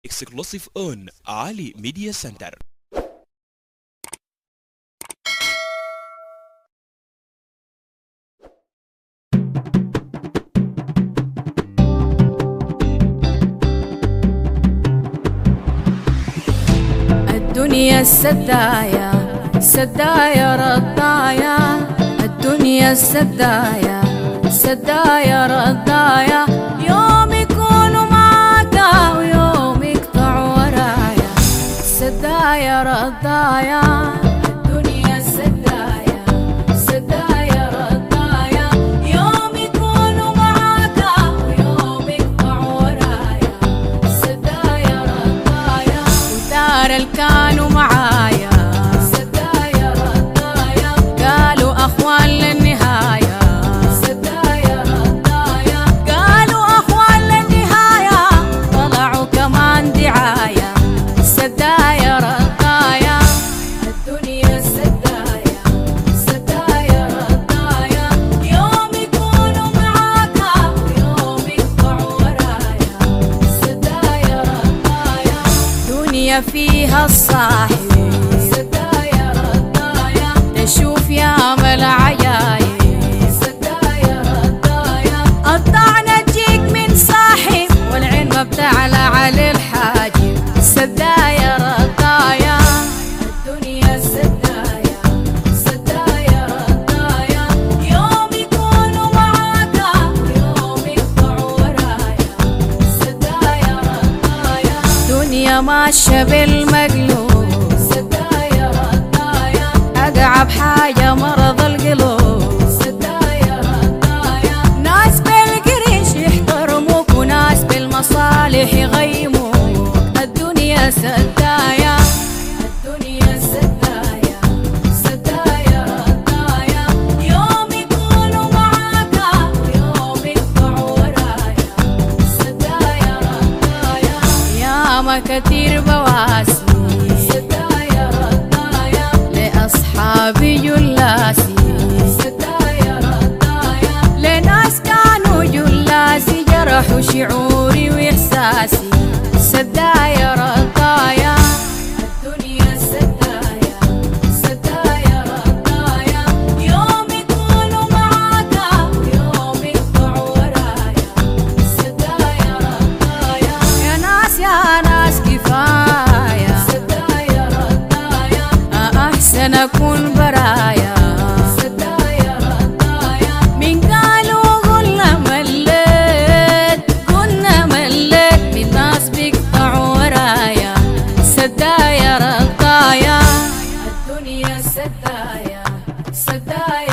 exclusive on Ali Media Center. الدنيا السدايا سدايا رضايا الدنيا السدايا سدايا رضايا يوم يكون معاك ويوم يقطع ورايا سدايا رضايا الدنيا السدايا سدايا رضايا يوم يكون معاك ويوم يقطع ورايا سدايا رضايا ودار الكانوا معايا سدايا رضايا قالوا اخوان للنهايه سدايا رضايا قالوا اخوان للنهايه طلعوا كمان دعايه سدايا رضايا الدنيا سدايا سدايا رضايا يوم يكونوا معاك ويوم يقطعوا ورايا سدايا رضايا دنيا فيها الصاحب سدايا رضايا تشوف يا مل عيايب سدايا رضايا الطعنة تجيك من صاحب والعين ما بتعلى على الحاجب سدايا رضايا الدنيا سدايا سدايا رضايا يوم يكونوا معاك ويوم يقطعوا ورايا سدايا رضايا دنيا ماشية بالمقلوب سدايا رضايا أقعب حاجة مرض القلوب سدايا رضايا ناس بالقريش يحترموك وناس بالمصالح يغيموك الدنيا سدايا الدنيا سدايا سدايا رضايا يوم يكونوا معاك ويوم يقطعوا ورايا سدايا رضايا ياما كتير بواسي سدايا رضايا لأصحابي جلاسي سدايا رضايا لناس كانوا جلاسي جرحوا شعوري وإحساسي سدايا رضايا الدنيا سدايا سدايا رضايا يوم يكونوا معاك ويوم يقطعوا ورايا سدايا رضايا يا ناس يا ناس كفاية سدايا رضايا أحسن أكون برايا سدايا رضايا من قالوا قلنا مليت قلنا مليت من ناس بيقطعوا ورايا سدايا رضايا الدنيا سدايا سدايا